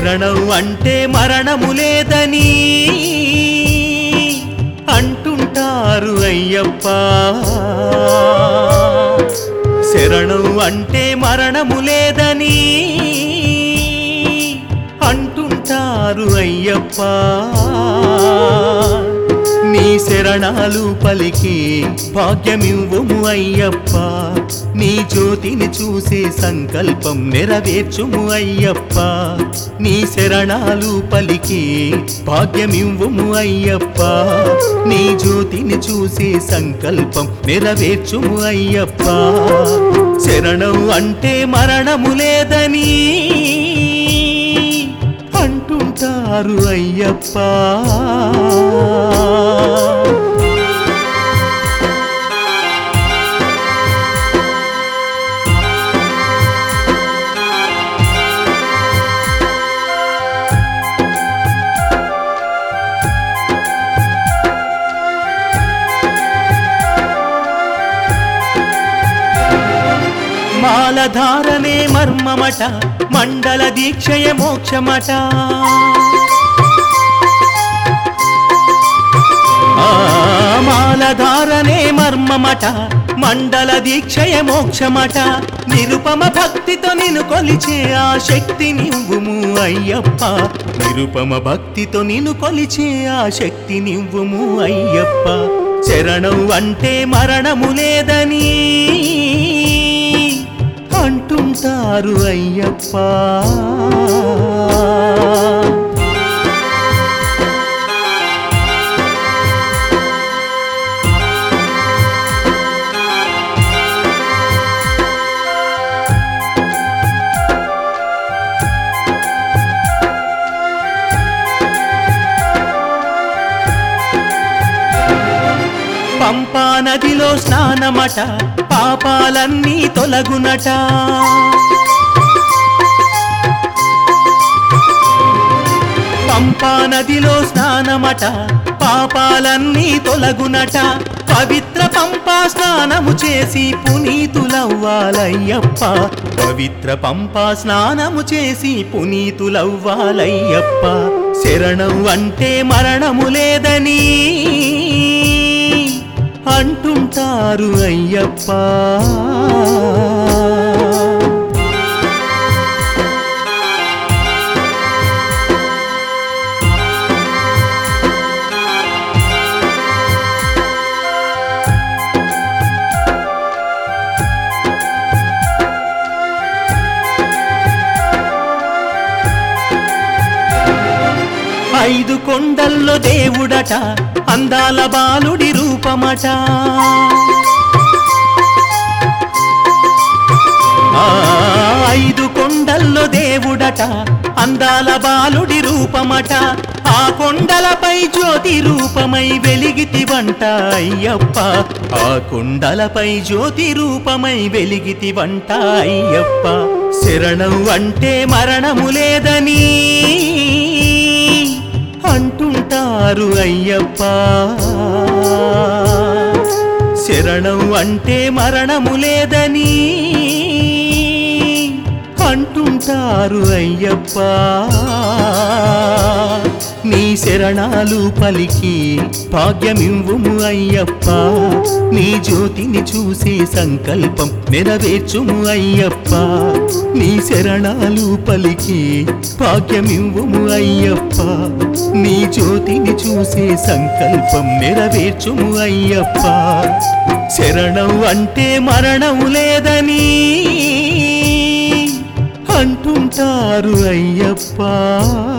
శరణం అంటే మరణము లేదని అంటుంటారు అయ్యప్ప శరణం అంటే మరణము లేదని అంటుంటారు అయ్యప్ప నీ శరణాలు పలికి భాగ్యమివ్వుము అయ్యప్ప నీ జ్యోతిని చూసే సంకల్పం నెరవేర్చుము అయ్యప్ప నీ శరణాలు పలికి భాగ్యమివ్వుము అయ్యప్ప నీ జ్యోతిని చూసే సంకల్పం నెరవేర్చుము అయ్యప్ప శరణం అంటే మరణము లేదని అంటుంటారు అయ్యప్ప మాలధారనే మర్మమట మండల దీక్షయ మోక్షమట ఆ, మాలధారనే మర్మమట మండల దీక్షయ మోక్షమట నిరుపమ భక్తితో నిన్ను కొలిచే ఆ శక్తి నివ్వుము అయ్యప్ప నిరుపమ భక్తితో నిన్ను కొలిచే ఆ శక్తి నివ్వుము అయ్యప్ప శరణం అంటే మరణము లేదని అంటుంటారు అయ్యప్ప పంపా నదిలో స్నానమట పాపాలన్నీ తొలగునట పంపా నదిలో స్నానమట పాపాలన్నీ తొలగునట పవిత్ర పంపా స్నానము చేసి పునీతులవ్వాలయ్యప్ప పవిత్ర పంపా స్నానము చేసి పునీతులవ్వాలయ్యప్ప శరణం అంటే మరణము లేదని అంటుంటారు అయ్యప్ప ఐదు కొండల్లో దేవుడట అందాల బాలుడి రూపమట ఆ, ఐదు కొండల్లో దేవుడట అందాల బాలుడి రూపమట ఆ కొండలపై జ్యోతి రూపమై వెలిగితివంట అయ్యప్ప ఆ కొండలపై జ్యోతి రూపమై వెలిగితివంట అయ్యప్ప శరణం అంటే మరణము లేదని అంటుంటారు అయ్యప్ప శరణం అంటే మరణము లేదని అంటుంటారు అయ్యప్ప నీ శరణాలు పలికి భాగ్యమివ్వుము అయ్యప్ప నీ జ్యోతిని చూసే సంకల్పం నెరవేర్చుము అయ్యప్ప నీ శరణాలు పలికి భాగ్యమివ్వుము అయ్యప్ప నీ జ్యోతిని చూసే సంకల్పం నెరవేర్చుము అయ్యప్ప శరణం అంటే మరణం లేదని అంటుంటారు అయ్యప్ప